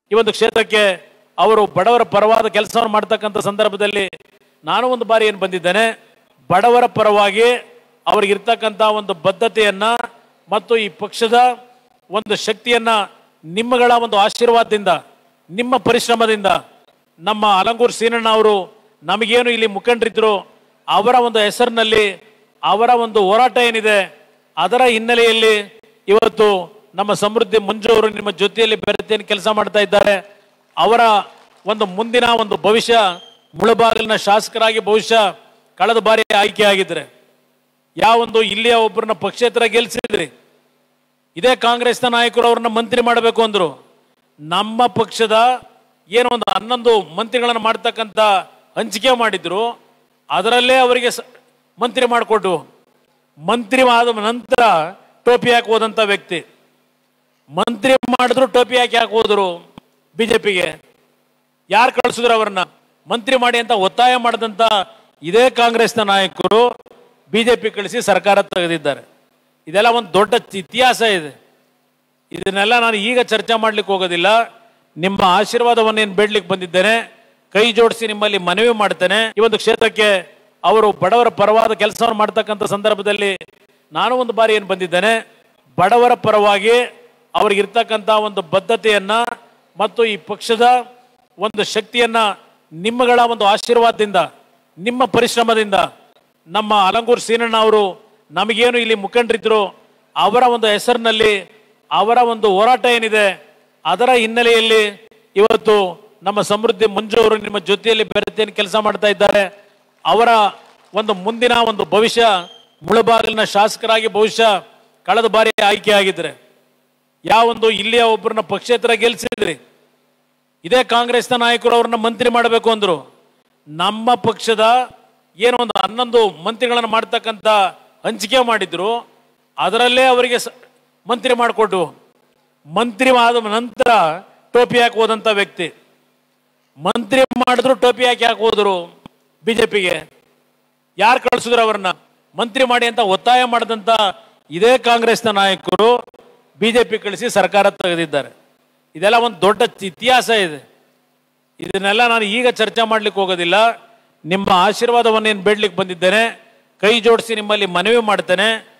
ಈ ಒಂದು ಕ್ಷೇತ್ರಕ್ಕೆ ಅವರು ಬಡವರ ಪರವಾದ ಕೆಲಸವನ್ನು ಮಾಡ್ತಕ್ಕಂಥ ಸಂದರ್ಭದಲ್ಲಿ ನಾನು ಒಂದು ಬಾರಿ ಏನು ಬಂದಿದ್ದೇನೆ ಬಡವರ ಪರವಾಗಿ ಅವ್ರಿಗಿರ್ತಕ್ಕಂಥ ಒಂದು ಬದ್ಧತೆಯನ್ನ ಮತ್ತು ಈ ಪಕ್ಷದ ಒಂದು ಶಕ್ತಿಯನ್ನ ನಿಮ್ಮಗಳ ಒಂದು ಆಶೀರ್ವಾದದಿಂದ ನಿಮ್ಮ ಪರಿಶ್ರಮದಿಂದ ನಮ್ಮ ಅಲಂಗೂರ್ ಸೀನಣ್ಣ ಅವರು ನಮಗೇನು ಇಲ್ಲಿ ಮುಖಂಡರಿದ್ರು ಅವರ ಒಂದು ಹೆಸರಿನಲ್ಲಿ ಅವರ ಒಂದು ಹೋರಾಟ ಏನಿದೆ ಅದರ ಹಿನ್ನೆಲೆಯಲ್ಲಿ ಇವತ್ತು ನಮ್ಮ ಸಮೃದ್ಧಿ ಮಂಜು ಅವರು ನಿಮ್ಮ ಜೊತೆಯಲ್ಲಿ ಬೆರೆತೇನು ಕೆಲಸ ಮಾಡ್ತಾ ಇದ್ದಾರೆ ಅವರ ಒಂದು ಮುಂದಿನ ಒಂದು ಭವಿಷ್ಯ ಮುಳಬಾಗಿಲಿನ ಶಾಸಕರಾಗಿ ಬಹುಶಃ ಕಳೆದ ಬಾರಿ ಆಯ್ಕೆ ಆಗಿದ್ರೆ ಯಾವೊಂದು ಇಲ್ಲಿಯ ಒಬ್ಬರನ್ನ ಪಕ್ಷೇತರ ಗೆಲ್ಸಿದ್ರಿ ಇದೇ ಕಾಂಗ್ರೆಸ್ನ ನಾಯಕರು ಅವ್ರನ್ನ ಮಂತ್ರಿ ಮಾಡಬೇಕು ಅಂದ್ರು ನಮ್ಮ ಪಕ್ಷದ ಏನೋ ಒಂದು ಹನ್ನೊಂದು ಮಂತ್ರಿಗಳನ್ನು ಮಾಡ್ತಕ್ಕಂಥ ಹಂಚಿಕೆ ಮಾಡಿದ್ರು ಅದರಲ್ಲೇ ಅವರಿಗೆ ಸ- ಮಂತ್ರಿ ಮಾಡಿಕೊಟ್ಟು ಮಂತ್ರಿ ಆದ ನಂತರ ಟೋಪಿ ಹಾಕಿ ಹೋದಂಥ ವ್ಯಕ್ತಿ ಮಂತ್ರಿ ಮಾಡಿದ್ರು ಟೋಪಿ ಹಾಕಿ ಹಾಕಿ ಹೋದ್ರು ಬಿಜೆಪಿಗೆ ಯಾರು ಕಳಿಸಿದ್ರು ಅವ್ರನ್ನ ಮಂತ್ರಿ ಮಾಡಿ ಅಂತ ಒತ್ತಾಯ ಮಾಡಿದಂತ ಇದೇ ಕಾಂಗ್ರೆಸ್ನ ನಾಯಕರು ಬಿಜೆಪಿ ಕಳಿಸಿ ಸರ್ಕಾರ ತೆಗೆದಿದ್ದಾರೆ ಇದೆಲ್ಲ ಒಂದು ದೊಡ್ಡ ಇತಿಹಾಸ ಇದೆ ಇದನ್ನೆಲ್ಲ ನಾನು ಈಗ ಚರ್ಚೆ ಮಾಡ್ಲಿಕ್ಕೆ ಹೋಗೋದಿಲ್ಲ ನಿಮ್ಮ ಆಶೀರ್ವಾದವನ್ನು ಏನು ಬೇಡ್ಲಿಕ್ಕೆ ಬಂದಿದ್ದೇನೆ ಕೈ ಜೋಡಿಸಿ ನಿಮ್ಮಲ್ಲಿ ಮನವಿ ಮಾಡ್ತೇನೆ ಈ ಒಂದು ಕ್ಷೇತ್ರಕ್ಕೆ ಅವರು ಬಡವರ ಪರವಾದ ಕೆಲಸವನ್ನು ಮಾಡ್ತಕ್ಕಂಥ ಸಂದರ್ಭದಲ್ಲಿ ನಾನು ಒಂದು ಬಾರಿ ಏನು ಬಂದಿದ್ದೇನೆ ಬಡವರ ಪರವಾಗಿ ಅವ್ರಿಗಿರ್ತಕ್ಕಂಥ ಒಂದು ಬದ್ಧತೆಯನ್ನ ಮತ್ತು ಈ ಪಕ್ಷದ ಒಂದು ಶಕ್ತಿಯನ್ನ ನಿಮ್ಮಗಳ ಒಂದು ಆಶೀರ್ವಾದದಿಂದ ನಿಮ್ಮ ಪರಿಶ್ರಮದಿಂದ ನಮ್ಮ ಅಲಂಗೂರ್ ಸೀನಣ್ಣ ಅವರು ನಮಗೇನು ಇಲ್ಲಿ ಮುಖಂಡರಿದ್ರು ಅವರ ಒಂದು ಹೆಸರಿನಲ್ಲಿ ಅವರ ಒಂದು ಹೋರಾಟ ಏನಿದೆ ಅದರ ಹಿನ್ನೆಲೆಯಲ್ಲಿ ಇವತ್ತು ನಮ್ಮ ಸಮೃದ್ಧಿ ಮಂಜು ಅವರು ನಿಮ್ಮ ಜೊತೆಯಲ್ಲಿ ಬೆರೆತೇನು ಕೆಲಸ ಮಾಡ್ತಾ ಇದ್ದಾರೆ ಅವರ ಒಂದು ಮುಂದಿನ ಒಂದು ಭವಿಷ್ಯ ಮುಳಬಾಗಿಲಿನ ಶಾಸಕರಾಗಿ ಬಹುಶಃ ಕಳೆದ ಬಾರಿ ಆಯ್ಕೆ ಆಗಿದ್ರೆ ಯಾವೊಂದು ಇಲ್ಲಿಯ ಒಬ್ಬರನ್ನ ಪಕ್ಷೇತರ ಗೆಲ್ಸಿದ್ರಿ ಇದೇ ಕಾಂಗ್ರೆಸ್ನ ನಾಯಕರು ಅವ್ರನ್ನ ಮಂತ್ರಿ ಮಾಡಬೇಕು ಅಂದ್ರು ನಮ್ಮ ಪಕ್ಷದ ಏನೋ ಒಂದು ಹನ್ನೊಂದು ಮಂತ್ರಿಗಳನ್ನು ಮಾಡ್ತಕ್ಕಂಥ ಹಂಚಿಕೆ ಮಾಡಿದ್ರು ಅದರಲ್ಲೇ ಅವರಿಗೆ ಸ- ಮಂತ್ರಿ ಮಾಡಿಕೊಟ್ಟು ಮಂತ್ರಿ ಆದ ನಂತರ ಟೋಪಿ ಹಾಕಿ ಹೋದಂಥ ವ್ಯಕ್ತಿ ಮಂತ್ರಿ ಮಾಡಿದ್ರು ಟೋಪಿ ಹಾಕಿ ಹಾಕಿ ಹೋದ್ರು ಬಿಜೆಪಿಗೆ ಯಾರು ಕಳಿಸಿದ್ರು ಅವ್ರನ್ನ ಮಂತ್ರಿ ಮಾಡಿ ಅಂತ ಒತ್ತಾಯ ಮಾಡಿದಂತ ಇದೇ ಕಾಂಗ್ರೆಸ್ನ ನಾಯಕರು ಬಿಜೆಪಿ ಕಳಿಸಿ ಸರ್ಕಾರ ತೆಗೆದಿದ್ದಾರೆ ಇದೆಲ್ಲ ಒಂದು ದೊಡ್ಡ ಇತಿಹಾಸ ಇದೆ ಇದನ್ನೆಲ್ಲ ನಾನು ಈಗ ಚರ್ಚೆ ಮಾಡ್ಲಿಕ್ಕೆ ಹೋಗೋದಿಲ್ಲ ನಿಮ್ಮ ಆಶೀರ್ವಾದವನ್ನು ಏನು ಬೇಡ್ಲಿಕ್ಕೆ ಬಂದಿದ್ದೇನೆ ಕೈ ಜೋಡಿಸಿ ನಿಮ್ಮಲ್ಲಿ ಮನವಿ ಮಾಡ್ತೇನೆ